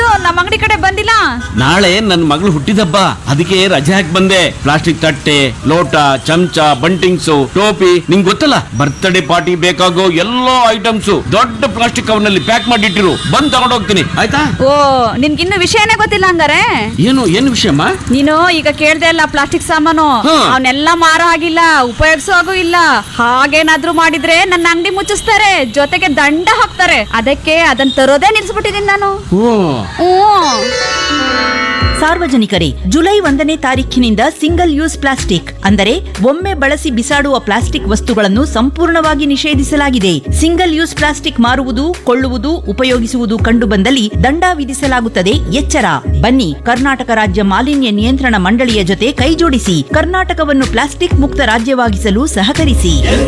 ನಮ್ಮ ಅಂಗಡಿ ಕಡೆ ಬಂದಿಲ್ಲ ನಾಳೆ ನನ್ನ ಮಗಳು ಹುಟ್ಟಿದಬ್ಬ ಅದಕ್ಕೆ ರಜೆ ಹಾಕಿ ಬಂದೆ ಪ್ಲಾಸ್ಟಿಕ್ ತಟ್ಟೆ ಲೋಟ ಚಮಚ ಬಂಟಿಂಗ್ಸು ಟೋಪಿ ನಿಂಗ್ ಗೊತ್ತಲ್ಲ ಬರ್ತ್ಡೇ ಪಾರ್ಟಿ ಬೇಕಾಗೋ ಎಲ್ಲಾ ಐಟಮ್ಸ್ ದೊಡ್ಡ ಪ್ಲಾಸ್ಟಿಕ್ ಕವರ್ನಲ್ಲಿ ಪ್ಯಾಕ್ ಮಾಡಿಟ್ಟಿರು ಬಂದ್ ತಗೊಂಡ್ ಹೋಗ್ತೀನಿ ಆಯ್ತಾ ಓ ನಿನ್ಗಿನ್ನು ವಿಷಯನೇ ಗೊತ್ತಿಲ್ಲ ಹಂಗಾರೆ ಏನು ಏನು ವಿಷಯಮ್ಮ ನೀನು ಈಗ ಕೇಳ್ದೆ ಅಲ್ಲ ಪ್ಲಾಸ್ಟಿಕ್ ಸಾಮಾನು ಹಾ. ಅವನ್ನೆಲ್ಲ ಮಾರೋ ಆಗಿಲ್ಲ ಉಪಯೋಗಿಸೋ ಹಾಗೂ ಇಲ್ಲ ಹಾಗೇನಾದ್ರೂ ಮಾಡಿದ್ರೆ ನನ್ನ ಅಂಗಡಿ ಮುಚ್ಚಿಸ್ತಾರೆ ಜೊತೆಗೆ ದಂಡ ಹಾಕ್ತಾರೆ ಅದಕ್ಕೆ ಅದನ್ನ ತರೋದೇ ನಿಲ್ಸ್ಬಿಟ್ಟಿದೀನಿ ನಾನು ಓ ಹ್ಮ್ ಸಾರ್ವಜನಿಕರೇ ಜುಲೈ ಒಂದನೇ ತಾರೀಖಿನಿಂದ ಸಿಂಗಲ್ ಯೂಸ್ ಪ್ಲಾಸ್ಟಿಕ್ ಅಂದರೆ ಒಮ್ಮೆ ಬಳಸಿ ಬಿಸಾಡುವ ಪ್ಲಾಸ್ಟಿಕ್ ವಸ್ತುಗಳನ್ನು ಸಂಪೂರ್ಣವಾಗಿ ನಿಷೇಧಿಸಲಾಗಿದೆ ಸಿಂಗಲ್ ಯೂಸ್ ಪ್ಲಾಸ್ಟಿಕ್ ಮಾರುವುದು ಕೊಳ್ಳುವುದು ಉಪಯೋಗಿಸುವುದು ಕಂಡುಬಂದಲ್ಲಿ ದಂಡ ವಿಧಿಸಲಾಗುತ್ತದೆ ಎಚ್ಚರ ಬನ್ನಿ ಕರ್ನಾಟಕ ರಾಜ್ಯ ಮಾಲಿನ್ಯ ನಿಯಂತ್ರಣ ಮಂಡಳಿಯ ಜೊತೆ ಕೈಜೋಡಿಸಿ ಕರ್ನಾಟಕವನ್ನು ಪ್ಲಾಸ್ಟಿಕ್ ಮುಕ್ತ ರಾಜ್ಯವಾಗಿಸಲು ಸಹಕರಿಸಿ